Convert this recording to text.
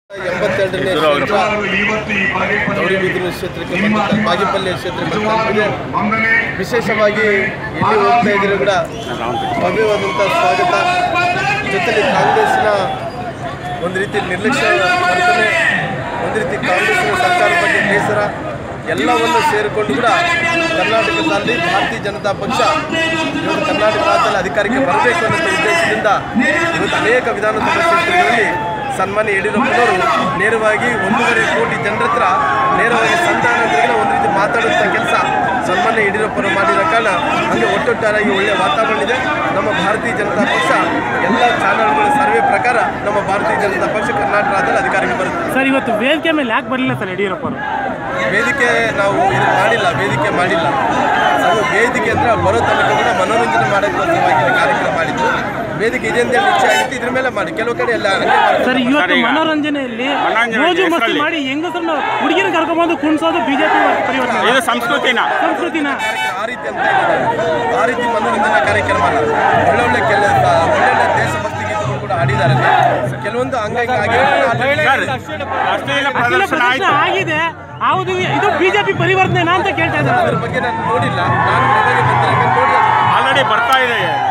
ಎಂಬತ್ತೆರಡನೇ ಕ್ಷೇತ್ರ ಗೌರಿಬಿದನೂರು ಕ್ಷೇತ್ರಕ್ಕೆ ಬಂದಂಥ ಬಾಗೇಪಲ್ಲಿ ಕ್ಷೇತ್ರಕ್ಕೆ ಬಂದಿದೆ ವಿಶೇಷವಾಗಿ ಎಲ್ಲಿ ಹೋಗ್ತಾ ಇದ್ರು ಕೂಡ ಭವ್ಯವಾದಂಥ ಸ್ವಾಗತ ಜೊತೆಲಿ ಕಾಂಗ್ರೆಸ್ನ ಒಂದು ರೀತಿ ನಿರ್ಲಕ್ಷ್ಯ ವರ್ತನೆ ಒಂದು ರೀತಿ ಕಾಂಗ್ರೆಸ್ನ ಸರ್ಕಾರ ಬಗ್ಗೆ ಬೇಸರ ಎಲ್ಲವನ್ನು ಸೇರಿಕೊಂಡು ಕೂಡ ಕರ್ನಾಟಕದಲ್ಲಿ ಭಾರತೀಯ ಜನತಾ ಪಕ್ಷ ಇವತ್ತು ಕರ್ನಾಟಕ ರಾಜ್ಯದಲ್ಲಿ ಅಧಿಕಾರಕ್ಕೆ ಬರಬೇಕು ಅನ್ನೋ ಉದ್ದೇಶದಿಂದ ಇವತ್ತು ಅನೇಕ ವಿಧಾನಸಭಾ ಕ್ಷೇತ್ರಗಳಲ್ಲಿ ಸನ್ಮಾನ್ಯ ಯಡಿಯೂರಪ್ಪನವರು ನೇರವಾಗಿ ಒಂದೂವರೆ ಕೋಟಿ ಜನರ ಹತ್ರ ನೇರವಾಗಿ ಸಂಧಾನದಲ್ಲಿ ಒಂದು ರೀತಿ ಮಾತಾಡುವಂಥ ಕೆಲಸ ಸನ್ಮಾನ್ಯ ಯಡಿಯೂರಪ್ಪರು ಮಾಡಿರೋ ಕಾರಣ ಹಂಗೆ ಒಟ್ಟೊಟ್ಟಾರಾಗಿ ಒಳ್ಳೆಯ ವಾತಾವರಣ ಇದೆ ನಮ್ಮ ಭಾರತೀಯ ಜನತಾ ಪಕ್ಷ ಎಲ್ಲ ಚಾನಲ್ಗಳ ಸರ್ವೆ ಪ್ರಕಾರ ನಮ್ಮ ಭಾರತೀಯ ಜನತಾ ಪಕ್ಷ ಕರ್ನಾಟಕ ರಾಜ್ಯದಲ್ಲಿ ಅಧಿಕಾರಕ್ಕೆ ಬರುತ್ತೆ ಸರ್ ಇವತ್ತು ವೇದಿಕೆ ಮೇಲೆ ಯಾಕೆ ಬರಲಿಲ್ಲ ಸರ್ ಯಡಿಯೂರಪ್ಪ ಅವರು ವೇದಿಕೆ ನಾವು ಇದು ಮಾಡಿಲ್ಲ ವೇದಿಕೆ ಮಾಡಿಲ್ಲ ಅದು ವೇದಿಕೆ ಅಂದರೆ ಬರೋ ತನಕ ಕೂಡ ಮನೋರಂಜನೆ ಮಾಡೋಕ್ಕೋಸ್ಕರವಾಗಿ ಕಾರ್ಯಕ್ರಮ ಮಾಡಿದ್ದು ವೇದಿಕೆ ಇದೆ ಅಂತ ಹೇಳಿ ಇಚ್ಛೆ ಆಗಿತ್ತು ಇದ್ರ ಮೇಲೆ ಮಾಡಿ ಕೆಲವು ಕಡೆ ಎಲ್ಲ ಹಂಗೆ ಮಾಡ್ತಾರೆ. ಸರ್ ಇವತ್ತು ಮನೋರಂಜನೆಯಲ್ಲಿ ಮೋಜು ಮಸ್ತಿ ಮಾಡಿ ಹೆಂಗಸರನ್ನ ಹುಡುಗಿನ ಕರ್ಕೊಂಡ್ಬಂದು ಕುಣಿಸೋದು ಬಿಜೆಪಿ ಪರಿವರ್ತನೆ ಇದು ಸಂಸ್ಕೃತಿನ ಸಂಸ್ಕೃತಿನ ಕಾರ್ಯಕ್ರಮ ಆ ರೀತಿ ಅಂತ ಇಲ್ಲ ಆ ರೀತಿ ಮನೋರಂಜನಾ ಕಾರ್ಯಕ್ರಮ ಅಲ್ಲ ಒಳ್ಳೊಳ್ಳೆ ಕೆಲ ಒಳ್ಳೊಳ್ಳೆ ದೇಶಭಕ್ತಿ ಗೀತೆಗಳು ಕೂಡ ಹಾಡಿದ್ದಾರೆ ಕೆಲವೊಂದು ಹಂಗಾಗಿ ಆಗಿ ಸರ್ ಅಶ್ಲೀಲ ಅಖಿಲ ಪ್ರದರ್ಶನ ಪ್ರದರ್ಶನ ಆಯ್ತು ಆಗಿದೆ ಹೌದು ಇದು ಬಿಜೆಪಿ ಪರಿವರ್ತನೆನಾ ಅಂತ ಕೇಳ್ತಾ ಇದ್ದಾರೆ ಅದ್ರ ಬಗ್ಗೆ ನಾನು ನೋಡಿಲ್ಲ ನಾನು ಮನೆಗೆ ಬಂದಿಲ್ಲ ನೋಡಿ ಆಲ್ರೆಡಿ ಬರ್ತಾ ಇದೆ